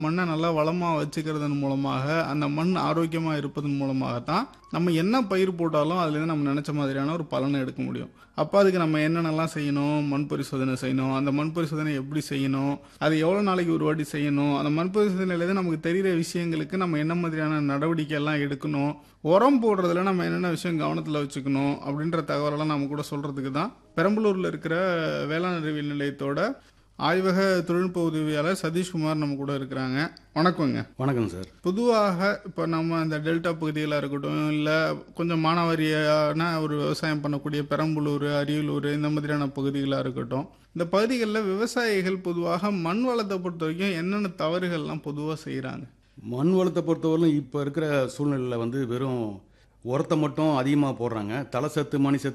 மண்ணை நல்லா வளமாக வச்சுக்கிறதன் மூலமாக அந்த மண் ஆரோக்கியமாக இருப்பதன் மூலமாக தான் நம்ம என்ன பயிர் போட்டாலும் அதுலேருந்து நம்ம நினச்ச மாதிரியான ஒரு பலனை எடுக்க முடியும் அப்போ அதுக்கு நம்ம என்னென்னலாம் செய்யணும் மண் பரிசோதனை செய்யணும் அந்த மண் பரிசோதனை எப்படி செய்யணும் அது எவ்வளோ நாளைக்கு ஒரு வாட்டி செய்யணும் அந்த மண் பரிசோதனையிலேருந்து நமக்கு தெரிகிற விஷயங்களுக்கு நம்ம என்ன மாதிரியான நடவடிக்கை எல்லாம் எடுக்கணும் உரம் போடுறதுல நம்ம என்னென்ன விஷயம் கவனத்தில் வச்சுக்கணும் அப்படின்ற தகவலெல்லாம் நம்ம கூட சொல்கிறதுக்கு தான் பெரம்பலூரில் இருக்கிற வேளாண் அறிவியல் நிலையத்தோட ஆய்வக தொழில்நுட்ப உதவியாளர் சதீஷ்குமார் நம்ம கூட இருக்கிறாங்க வணக்கங்க வணக்கம் சார் பொதுவாக இப்போ நம்ம இந்த டெல்டா பகுதிகளாக இருக்கட்டும் இல்லை கொஞ்சம் மானாவாரியான ஒரு விவசாயம் பண்ணக்கூடிய பெரம்பலூர் அரியலூர் இந்த மாதிரியான பகுதிகளாக இருக்கட்டும் இந்த பகுதிகளில் விவசாயிகள் பொதுவாக மண் வளத்தை பொறுத்த வரைக்கும் என்னென்ன தவறுகள்லாம் பொதுவாக செய்கிறாங்க மண் வளத்தை பொறுத்தவரையிலும் இப்போ இருக்கிற சூழ்நிலையில் வந்து வெறும் உரத்தை மட்டும் அதிகமாக போடுறாங்க தலை சத்து மணி சத்து